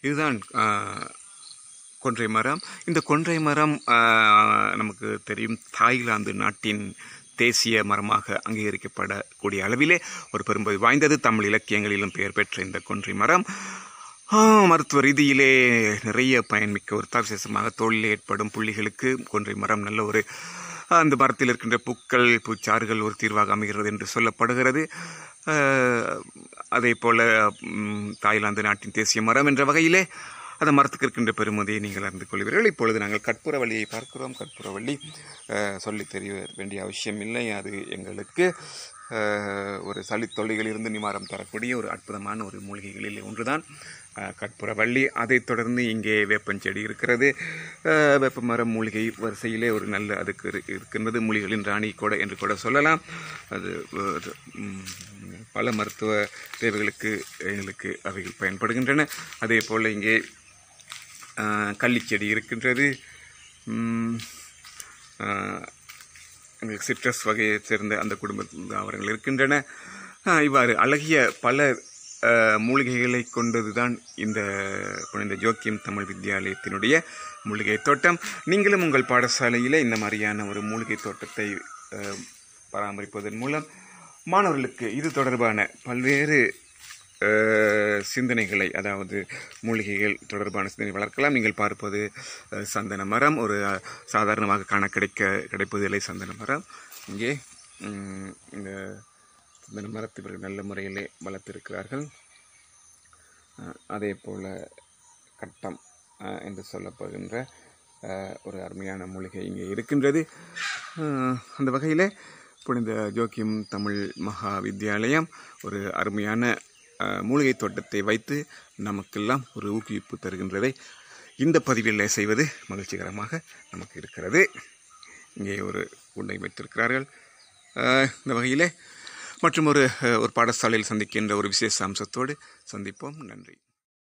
இதுதான் ஆ, கொன்றை மரம் இந்த கொன்றை மரம் ஆ, நமக்கு தெரியும் தாய்லாந்து நாட்டின் தேசிய மரமாக அங்கீகரிக்கப்படக்கூடிய அளவிலே ஒரு பெரும்பதி வாய்ந்தது தமிழ் இலக்கியங்களிலும் பெயர் பெற்ற இந்த கொன்றை மரம் ஆ, மருத்துவ ரீதியிலே நிறைய பயன்மிக்க ஒரு தான் விசேஷமாக தோளில் ஏற்படும் புள்ளிகளுக்கு கொன்றை மரம் நல்ல ஒரு அந்த மரத்தில் இருக்கின்ற பூக்கள் பூச்சாறுகள் ஒரு தீர்வாக அமைகிறது என்று சொல்லப்படுகிறது அஹ், அதே போல ம், தாய்லாந்து நாட்டின் தேசிய மரம் என்ற வகையிலே அந்த மரத்துக்கு இருக்கின்ற பெருமதியை நீங்கள் அறிந்து கொள்வீர்கள் இப்பொழுது நாங்கள் கற்பூரவள்ளியை பார்க்கிறோம் கற்பூரவள்ளி அஹ், சொல்லித் தெரிய வேண்டிய அவசியம் இல்லை அது எங்களுக்கு அஹ், ஒரு சளி தொல்லைகளிலிருந்து நிவாரணம் தரக்கூடிய ஒரு அற்புதமான ஒரு மூலிகைகளில் ஒன்றுதான் அஹ், கற்பூரவள்ளி அதைத் தொடர்ந்து இங்கே வேப்பஞ்செடி இருக்கிறது அஹ், வேப்பமரம் மூலிகை வரிசையிலே ஒரு நல்ல அதுக்கு இரு- இருக்கின்றது மூலிகளின் ராணி கூட என்று கூட சொல்லலாம் அது அது, ம், பல மருத்துவ தேவைகளுக்கு எங்களுக்கு அவைகள் பயன்படுகின்றன அதே போல் இங்கே அஹ், கள்ளிச்செடி இருக்கின்றது ம், அஹ், எங்களுக்கு சிட்ரஸ் வகையைச் சேர்ந்த அந்த குடும்ப தாவரங்கள் இருக்கின்றன ஆஹ் இவ்வாறு அழகிய பல ஆஹ், மூலிகைகளை கொண்டதுதான் இந்த புனித ஜோக்கியம் தமிழ் வித்யாலயத்தினுடைய மூலிகை தோட்டம் நீங்களும் உங்கள் பாடசாலையிலே இந்த மாதிரியான ஒரு மூலிகை தோட்டத்தை ஆஹ், பராமரிப்பதன் மூலம் மாணவர்களுக்கு இது தொடர்பான பல்வேறு அஹ், சிந்தனைகளை அதாவது மூலிகைகள் தொடர்பான சிந்தனை வளர்க்கலாம் நீங்கள் பார்ப்பது அஹ், சந்தன மரம் ஒரு அஹ், சாதாரணமாக காண கிடைக்க கிடைப்பது இல்லை சந்தன மரம் இங்கே ம், இந்த சந்தன மரத்தை இவர்கள் நல்ல முறையிலே வளர்த்திருக்கிறார்கள் அஹ், அதே போல கட்டம் அஹ், என்று சொல்லப்படுகின்ற அஹ், ஒரு அருமையான மூலிகை இங்கே இருக்கின்றது அஹ், அந்த வகையிலே புனித ஜோக்கியம் தமிழ் மகா வித்யாலயம் ஒரு அருமையான அஹ், மூலிகை தோட்டத்தை வைத்து நமக்கெல்லாம் ஒரு ஊக்குவிப்பு தருகின்றதை இந்த பதிவில் செய்வது மகிழ்ச்சிகரமாக நமக்கு இருக்கிறது இங்கே ஒரு குண்டை வைத்திருக்கிறார்கள் அஹ், இந்த வகையிலே மற்றும் ஒரு அஹ், ஒரு பாடசாலையில் சந்திக்கின்ற ஒரு விசேஷ அம்சத்தோடு சந்திப்போம் நன்றி